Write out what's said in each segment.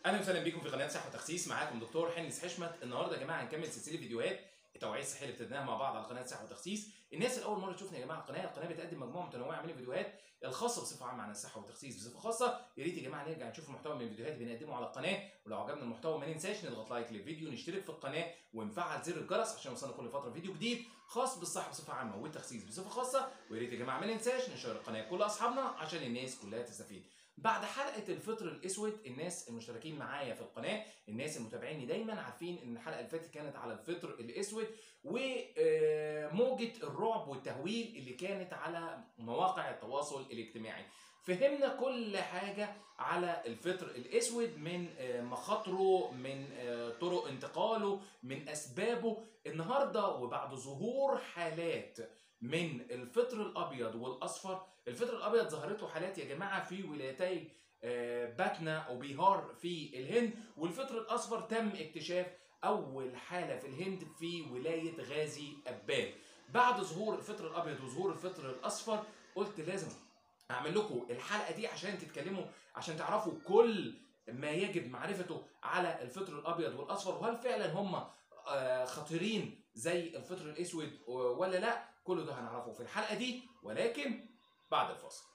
اهلا وسهلا بيكم في قناه صحه وتخسيس معاكم دكتور حنس حشمت النهارده يا جماعه هنكمل سلسله فيديوهات التوعيه الصحيه اللي ابتديناها مع بعض على قناه صحه وتخسيس الناس اللي اول مره تشوفنا يا جماعه القناه القناه بتقدم مجموعه متنوعه من الفيديوهات الخاصه بصفه عامه عن الصحه والتخسيس بصفه خاصه يا ريت يا جماعه نرجع نشوف المحتوى من الفيديوهات اللي بنقدمه على القناه ولو عجبنا المحتوى ما ننساش نضغط لايك للفيديو نشترك في القناه ونفعل زر الجرس عشان يوصلنا كل فتره فيديو جديد خاص بالصحه بصفه عامه والتخسيس بصفه خاصه ويا ريت يا جماعه ما ننساش نشير القناه لكل اصحابنا عشان الناس كلها تستفيد بعد حلقه الفطر الاسود الناس المشتركين معايا في القناه الناس المتابعيني دايما عارفين ان الحلقه اللي فاتت كانت على الفطر الاسود وموجه الرعب والتهويل اللي كانت على مواقع التواصل الاجتماعي فهمنا كل حاجة على الفطر الأسود من مخاطره من طرق انتقاله من أسبابه النهاردة وبعد ظهور حالات من الفطر الأبيض والأصفر الفطر الأبيض ظهرت له حالات يا جماعة في ولايتي باتنا أو بيهار في الهند والفطر الأصفر تم اكتشاف أول حالة في الهند في ولاية غازي أباد بعد ظهور الفطر الأبيض وظهور الفطر الأصفر قلت لازم اعمل لكم الحلقه دي عشان تتكلموا عشان تعرفوا كل ما يجب معرفته على الفطر الابيض والاصفر وهل فعلا هم خطيرين زي الفطر الاسود ولا لا كل ده هنعرفه في الحلقه دي ولكن بعد الفاصل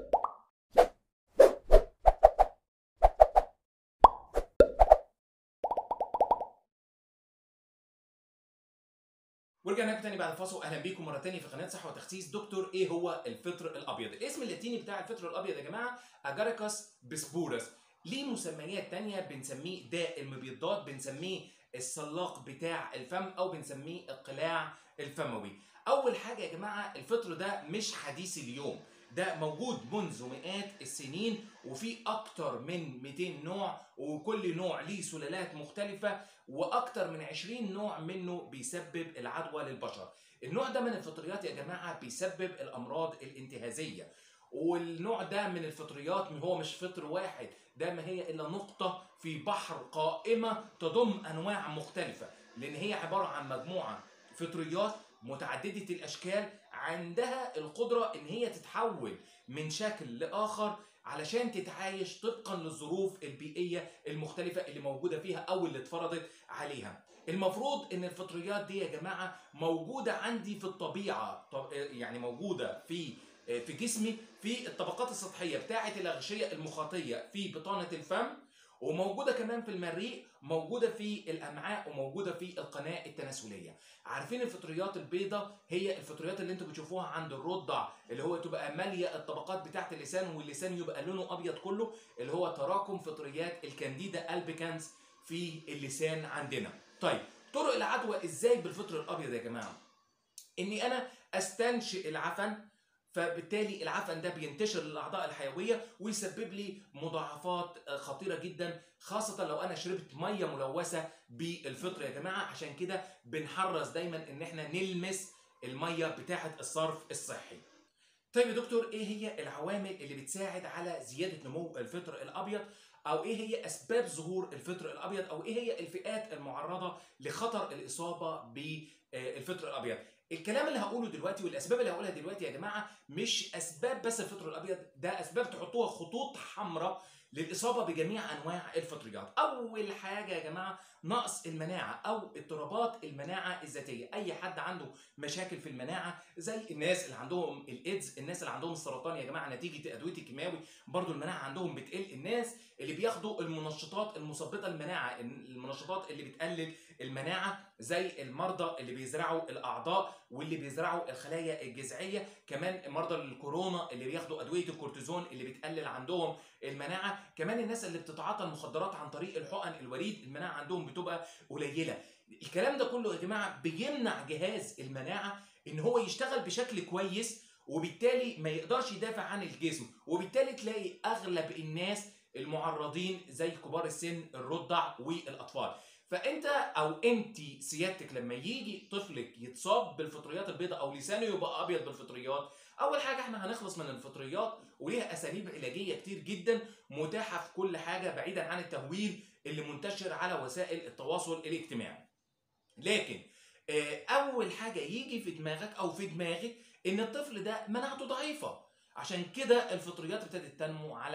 ورجعنا لكم تاني بعد الفاصل اهلا بيكم مره تانية في قناه صحه وتخسيس دكتور ايه هو الفطر الابيض الاسم اللاتيني بتاع الفطر الابيض يا جماعه اجاريكاس بسبورس ليه مسميات تانية بنسميه داء المبيضات بنسميه السلاق بتاع الفم او بنسميه القلاع الفموي اول حاجه يا جماعه الفطر ده مش حديث اليوم ده موجود منذ مئات السنين وفي اكتر من 200 نوع وكل نوع ليه سلالات مختلفة واكتر من 20 نوع منه بيسبب العدوى للبشر النوع ده من الفطريات يا جماعة بيسبب الامراض الانتهازية والنوع ده من الفطريات هو مش فطر واحد ده ما هي الا نقطة في بحر قائمة تضم انواع مختلفة لان هي عبارة عن مجموعة فطريات متعددة الاشكال عندها القدرة ان هي تتحول من شكل لاخر علشان تتعايش طبقا للظروف البيئية المختلفة اللي موجودة فيها او اللي اتفرضت عليها المفروض ان الفطريات دي يا جماعة موجودة عندي في الطبيعة يعني موجودة في في جسمي في الطبقات السطحية بتاعة الأغشية المخاطية في بطانة الفم وموجوده كمان في المريء موجوده في الامعاء وموجوده في القناه التناسليه عارفين الفطريات البيضاء هي الفطريات اللي انتوا بتشوفوها عند الرضع اللي هو تبقى ماليه الطبقات بتاعه اللسان واللسان يبقى لونه ابيض كله اللي هو تراكم فطريات الكانديدا البيكانس في اللسان عندنا طيب طرق العدوى ازاي بالفطر الابيض يا جماعه اني انا استنشئ العفن فبالتالي العفن ده بينتشر للاعضاء الحيويه ويسبب لي مضاعفات خطيره جدا خاصه لو انا شربت ميه ملوثه بالفطر يا جماعه عشان كده بنحرص دايما ان احنا نلمس الميه بتاعه الصرف الصحي طيب يا دكتور ايه هي العوامل اللي بتساعد على زياده نمو الفطر الابيض او ايه هي اسباب ظهور الفطر الابيض او ايه هي الفئات المعرضه لخطر الاصابه بالفطر الابيض الكلام اللي هقوله دلوقتي والاسباب اللي هقولها دلوقتي يا جماعه مش اسباب بس الفطر الابيض ده اسباب تحطوها خطوط حمراء للاصابه بجميع انواع الفطريات اول حاجه يا جماعه نقص المناعه او اضطرابات المناعه الذاتيه اي حد عنده مشاكل في المناعه زي الناس اللي عندهم الايدز الناس اللي عندهم السرطان يا جماعه نتيجه ادويه الكيماوي برضو المناعه عندهم بتقل الناس اللي بياخدوا المنشطات المثبطه المناعه المنشطات اللي بتقلل المناعه زي المرضى اللي بيزرعوا الاعضاء واللي بيزرعوا الخلايا الجذعيه كمان مرضى الكورونا اللي بياخدوا ادويه الكورتيزون اللي بتقلل عندهم المناعه كمان الناس اللي بتتعاطى المخدرات عن طريق الحقن الوريد المناعه عندهم بتبقى قليله الكلام ده كله يا جماعه بيمنع جهاز المناعه ان هو يشتغل بشكل كويس وبالتالي ما يقدرش يدافع عن الجسم وبالتالي تلاقي اغلب الناس المعرضين زي كبار السن الرضع والاطفال فانت او انت سيادتك لما يجي طفلك يتصاب بالفطريات البيضاء او لسانه يبقى ابيض بالفطريات اول حاجه احنا هنخلص من الفطريات وليها اساليب علاجيه كتير جدا متاحه في كل حاجه بعيدا عن التهويل اللي منتشر على وسائل التواصل الاجتماعي لكن اول حاجه يجي في دماغك او في دماغك ان الطفل ده مناعته ضعيفه عشان كده الفطريات ابتدت تنمو على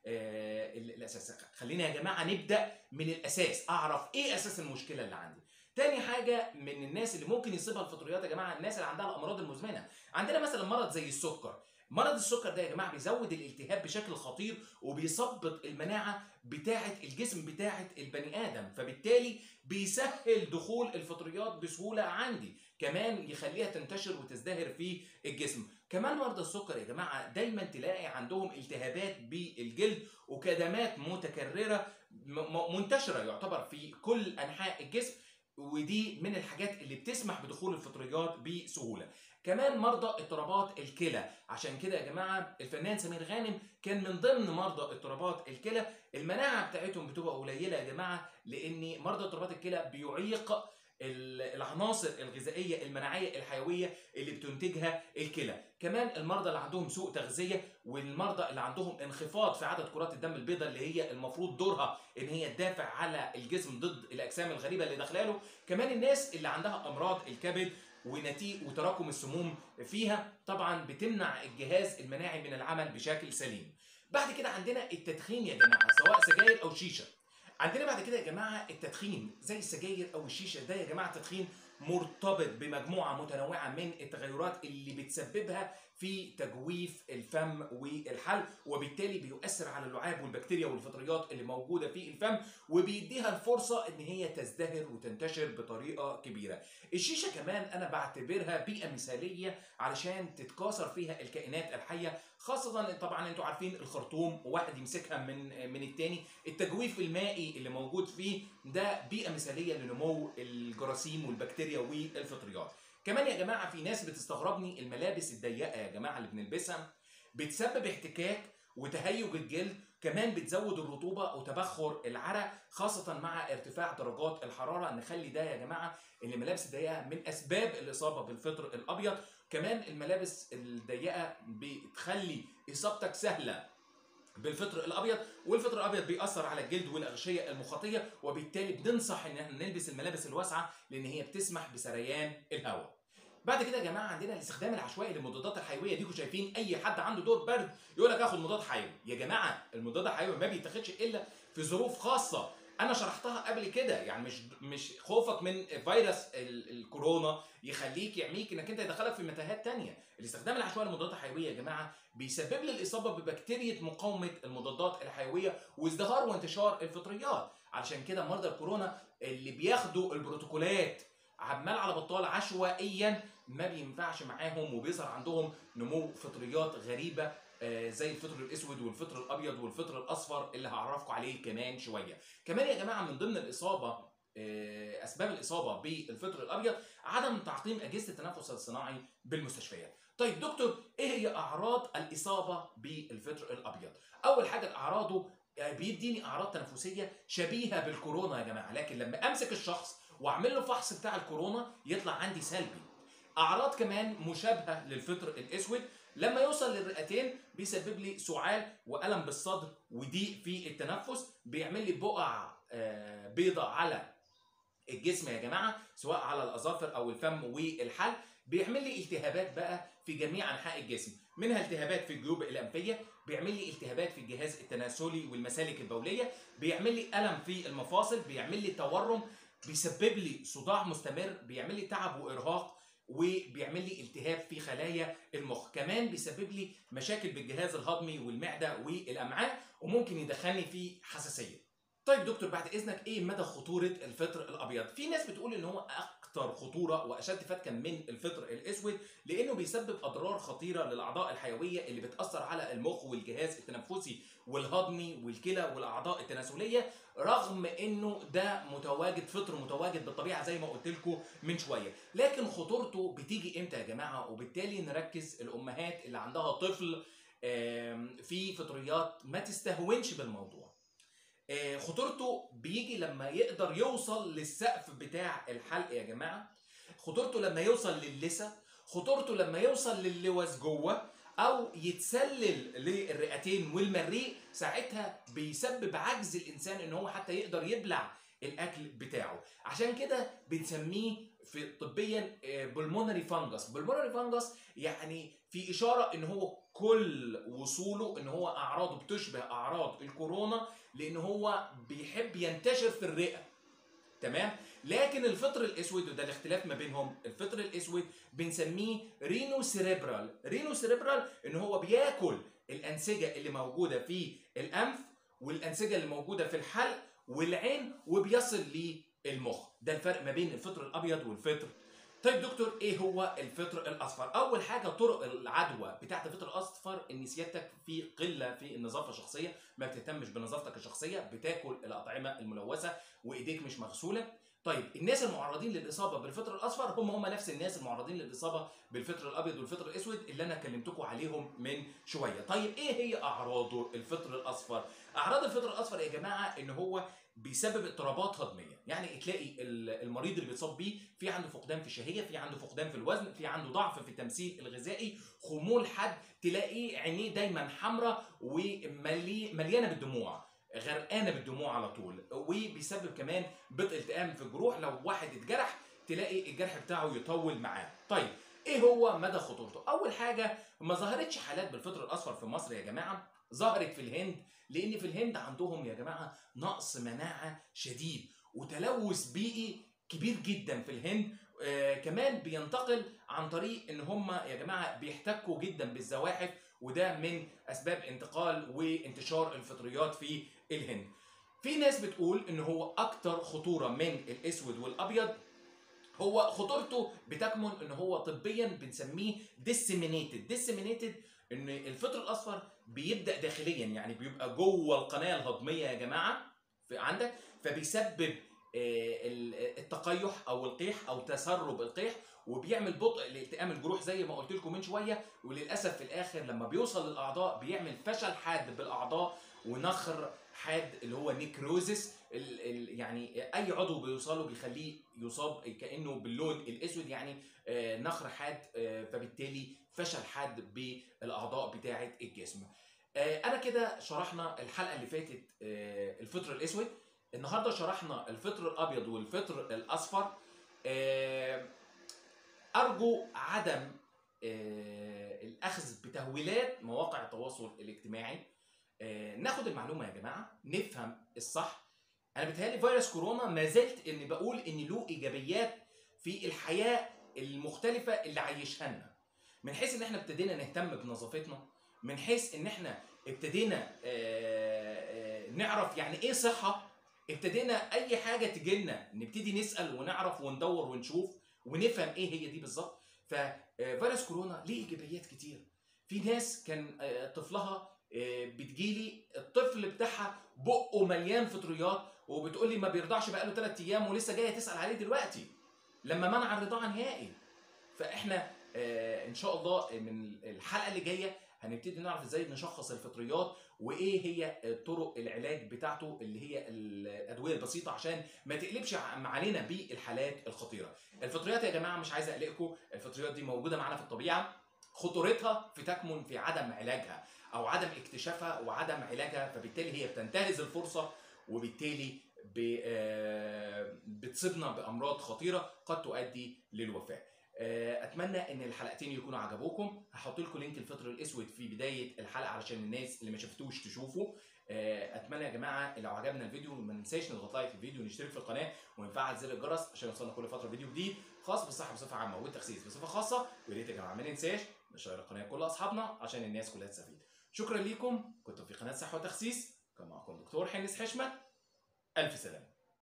آه ال- الاساس خلينا يا جماعه نبدا من الاساس اعرف ايه اساس المشكله اللي عندي تاني حاجة من الناس اللي ممكن يصيبها الفطريات يا جماعة الناس اللي عندها الأمراض المزمنة عندنا مثلا مرض زي السكر مرض السكر ده يا جماعة بيزود الالتهاب بشكل خطير وبيثبط المناعة بتاعة الجسم بتاعة البني آدم فبالتالي بيسهل دخول الفطريات بسهولة عندي كمان يخليها تنتشر وتزدهر في الجسم كمان مرضى السكر يا جماعة دايما تلاقي عندهم التهابات بالجلد وكدمات متكررة م- م- منتشرة يعتبر في كل أنحاء الجسم ودي من الحاجات اللي بتسمح بدخول الفطريات بسهولة كمان مرضى اضطرابات الكلى عشان كده يا جماعة الفنان سمير غانم كان من ضمن مرضى اضطرابات الكلى المناعة بتاعتهم بتبقى قليلة يا جماعة لأن مرضى اضطرابات الكلى بيعيق ال- العناصر الغذائية المناعية الحيوية اللي بتنتجها الكلى كمان المرضى اللي عندهم سوء تغذية والمرضى اللي عندهم انخفاض في عدد كرات الدم البيضاء اللي هي المفروض دورها ان هي تدافع على الجسم ضد الاجسام الغريبه اللي داخله له كمان الناس اللي عندها امراض الكبد ونتيجه وتراكم السموم فيها طبعا بتمنع الجهاز المناعي من العمل بشكل سليم بعد كده عندنا التدخين يا جماعه سواء سجاير او شيشه عندنا بعد كده يا جماعه التدخين زي السجاير او الشيشه ده يا جماعه التدخين مرتبط بمجموعه متنوعه من التغيرات اللي بتسببها في تجويف الفم والحلق وبالتالي بيؤثر على اللعاب والبكتيريا والفطريات اللي موجوده في الفم وبيديها الفرصه ان هي تزدهر وتنتشر بطريقه كبيره. الشيشه كمان انا بعتبرها بيئه مثاليه علشان تتكاثر فيها الكائنات الحيه خاصه طبعا انتوا عارفين الخرطوم واحد يمسكها من من التاني التجويف المائي اللي موجود فيه ده بيئه مثاليه لنمو الجراثيم والبكتيريا والفطريات. كمان يا جماعه في ناس بتستغربني الملابس الضيقه يا جماعه اللي بنلبسها بتسبب احتكاك وتهيج الجلد كمان بتزود الرطوبه وتبخر العرق خاصه مع ارتفاع درجات الحراره نخلي ده يا جماعه ان الملابس الضيقه من اسباب الاصابه بالفطر الابيض كمان الملابس الضيقه بتخلي اصابتك سهله بالفطر الابيض والفطر الابيض بيأثر على الجلد والاغشيه المخاطيه وبالتالي بننصح ان احنا نلبس الملابس الواسعه لان هي بتسمح بسريان الهواء بعد كده يا جماعه عندنا الاستخدام العشوائي للمضادات الحيويه ديكوا شايفين اي حد عنده دور برد يقول لك اخد مضاد حيوي يا جماعه المضاد الحيوي ما بيتاخدش الا في ظروف خاصه انا شرحتها قبل كده يعني مش مش خوفك من فيروس ال- الكورونا يخليك يعميك انك انت يدخلك في متاهات تانية الاستخدام العشوائي للمضادات الحيويه يا جماعه بيسبب لي الاصابه ببكتيريا مقاومه المضادات الحيويه وازدهار وانتشار الفطريات علشان كده مرضى الكورونا اللي بياخدوا البروتوكولات عمال على بطال عشوائيا ما بينفعش معاهم وبيظهر عندهم نمو فطريات غريبه آه، زي الفطر الاسود والفطر الابيض والفطر الاصفر اللي هعرفكم عليه كمان شويه كمان يا جماعه من ضمن الاصابه آه، اسباب الاصابه بالفطر الابيض عدم تعقيم اجهزه التنفس الصناعي بالمستشفيات طيب دكتور ايه هي اعراض الاصابه بالفطر الابيض اول حاجه اعراضه آه، بيديني اعراض تنفسيه شبيهه بالكورونا يا جماعه لكن لما امسك الشخص واعمل له فحص بتاع الكورونا يطلع عندي سلبي اعراض كمان مشابهه للفطر الاسود لما يوصل للرئتين بيسبب لي سعال والم بالصدر وضيق في التنفس بيعمل لي بقع آه، بيضة على الجسم يا جماعه سواء على الاظافر او الفم والحلق بيعمل لي التهابات بقى في جميع انحاء الجسم منها التهابات في الجيوب الانفيه بيعمل لي التهابات في الجهاز التناسلي والمسالك البوليه بيعمل لي الم في المفاصل بيعمل لي تورم بيسبب لي صداع مستمر بيعمل لي تعب وارهاق وبيعمل لي التهاب في خلايا المخ كمان بيسبب لي مشاكل بالجهاز الهضمي والمعده والامعاء وممكن يدخلني في حساسيه طيب دكتور بعد اذنك ايه مدى خطوره الفطر الابيض في ناس بتقول ان هو اكتر خطوره واشد فتكا من الفطر الاسود لانه بيسبب اضرار خطيره للاعضاء الحيويه اللي بتاثر على المخ والجهاز التنفسي والهضمي والكلى والاعضاء التناسليه رغم انه ده متواجد فطر متواجد بالطبيعه زي ما قلت لكم من شويه لكن خطورته بتيجي امتى يا جماعه وبالتالي نركز الامهات اللي عندها طفل آم، في فطريات ما تستهونش بالموضوع آه، خطورته بيجي لما يقدر يوصل للسقف بتاع الحلق يا جماعه خطورته لما يوصل للثه خطورته لما يوصل للوز جوه او يتسلل للرئتين والمريء ساعتها بيسبب عجز الانسان ان هو حتى يقدر يبلع الاكل بتاعه عشان كده بنسميه في طبيا بلمونري فانجس بلمونري فانجس يعني في اشاره ان هو كل وصوله ان هو اعراضه بتشبه اعراض الكورونا لان هو بيحب ينتشر في الرئه تمام لكن الفطر الاسود وده الاختلاف ما بينهم الفطر الاسود بنسميه رينو سيريبرال رينو سيريبرال ان هو بياكل الانسجه اللي موجوده في الانف والانسجه اللي موجوده في الحلق والعين وبيصل للمخ ده الفرق ما بين الفطر الابيض والفطر طيب دكتور ايه هو الفطر الاصفر اول حاجه طرق العدوى بتاعه الفطر الاصفر ان سيادتك في قله في النظافه الشخصيه ما بتهتمش بنظافتك الشخصيه بتاكل الاطعمه الملوثه وايديك مش مغسوله طيب الناس المعرضين للاصابه بالفطر الاصفر هم هم نفس الناس المعرضين للاصابه بالفطر الابيض والفطر الاسود اللي انا كلمتكم عليهم من شويه طيب ايه هي اعراضه الفطر الاصفر اعراض الفطر الاصفر يا جماعه ان هو بيسبب اضطرابات هضميه يعني تلاقي المريض اللي بيتصاب بيه في عنده فقدان في الشهيه في عنده فقدان في الوزن في عنده ضعف في التمثيل الغذائي خمول حد تلاقيه عينيه دايما حمراء ومليانه بالدموع غرقانه بالدموع على طول وبيسبب كمان بطء التئام في الجروح لو واحد اتجرح تلاقي الجرح بتاعه يطول معاه طيب ايه هو مدى خطورته اول حاجه ما ظهرتش حالات بالفطر الاصفر في مصر يا جماعه ظهرت في الهند لان في الهند عندهم يا جماعه نقص مناعه شديد وتلوث بيئي كبير جدا في الهند آه كمان بينتقل عن طريق ان هم يا جماعه بيحتكوا جدا بالزواحف وده من اسباب انتقال وانتشار الفطريات في الهند في ناس بتقول ان هو اكتر خطوره من الاسود والابيض هو خطورته بتكمن ان هو طبيا بنسميه ديسيمينيتد ديسيمينيتد ان الفطر الاصفر بيبدا داخليا يعني بيبقى جوه القناه الهضميه يا جماعه في عندك فبيسبب التقيح او القيح او تسرب القيح وبيعمل بطء لالتئام الجروح زي ما قلت لكم من شويه وللاسف في الاخر لما بيوصل للاعضاء بيعمل فشل حاد بالاعضاء ونخر حاد اللي هو نيكروزس ال ال يعني اي عضو بيوصله بيخليه يصاب كانه باللون الاسود يعني آه نخر حاد آه فبالتالي فشل حاد بالاعضاء بتاعه الجسم. آه انا كده شرحنا الحلقه اللي فاتت الفطر الاسود النهارده شرحنا الفطر الابيض والفطر الاصفر ارجو عدم الاخذ بتهويلات مواقع التواصل الاجتماعي ناخد المعلومه يا جماعه نفهم الصح انا بتهيألي فيروس كورونا ما زلت اني بقول ان له ايجابيات في الحياه المختلفه اللي عايشها لنا من حيث ان احنا ابتدينا نهتم بنظافتنا من حيث ان احنا ابتدينا نعرف يعني ايه صحه ابتدينا اي حاجه تجي لنا نبتدي نسال ونعرف وندور ونشوف ونفهم ايه هي دي بالظبط ففيروس كورونا ليه ايجابيات كتير في ناس كان طفلها بتجيلي الطفل بتاعها بقه مليان فطريات وبتقول لي ما بيرضعش بقاله 3 ايام ولسه جايه تسال عليه دلوقتي لما منع الرضاعه نهائي فاحنا ان شاء الله من الحلقه اللي جايه هنبتدي نعرف ازاي نشخص الفطريات وايه هي طرق العلاج بتاعته اللي هي الادويه البسيطه عشان ما تقلبش علينا بالحالات الخطيره. الفطريات يا جماعه مش عايز اقلقكم، الفطريات دي موجوده معانا في الطبيعه خطورتها في تكمن في عدم علاجها او عدم اكتشافها وعدم علاجها فبالتالي هي بتنتهز الفرصه وبالتالي بتصيبنا بامراض خطيره قد تؤدي للوفاه. اتمنى ان الحلقتين يكونوا عجبوكم هحط لكم لينك الفطر الاسود في بدايه الحلقه علشان الناس اللي ما شفتوش تشوفوا اتمنى يا جماعه لو عجبنا الفيديو ما ننساش نضغط لايك في الفيديو ونشترك في القناه ونفعل زر الجرس عشان يوصلنا كل فتره فيديو جديد خاص بالصحه بصفه عامه والتخسيس بصفه خاصه ويا ريت يا جماعه ما ننساش نشير القناه لكل اصحابنا عشان الناس كلها تستفيد شكرا ليكم كنتم في قناه صحه وتخسيس كان معكم دكتور حنس حشمت الف سلامه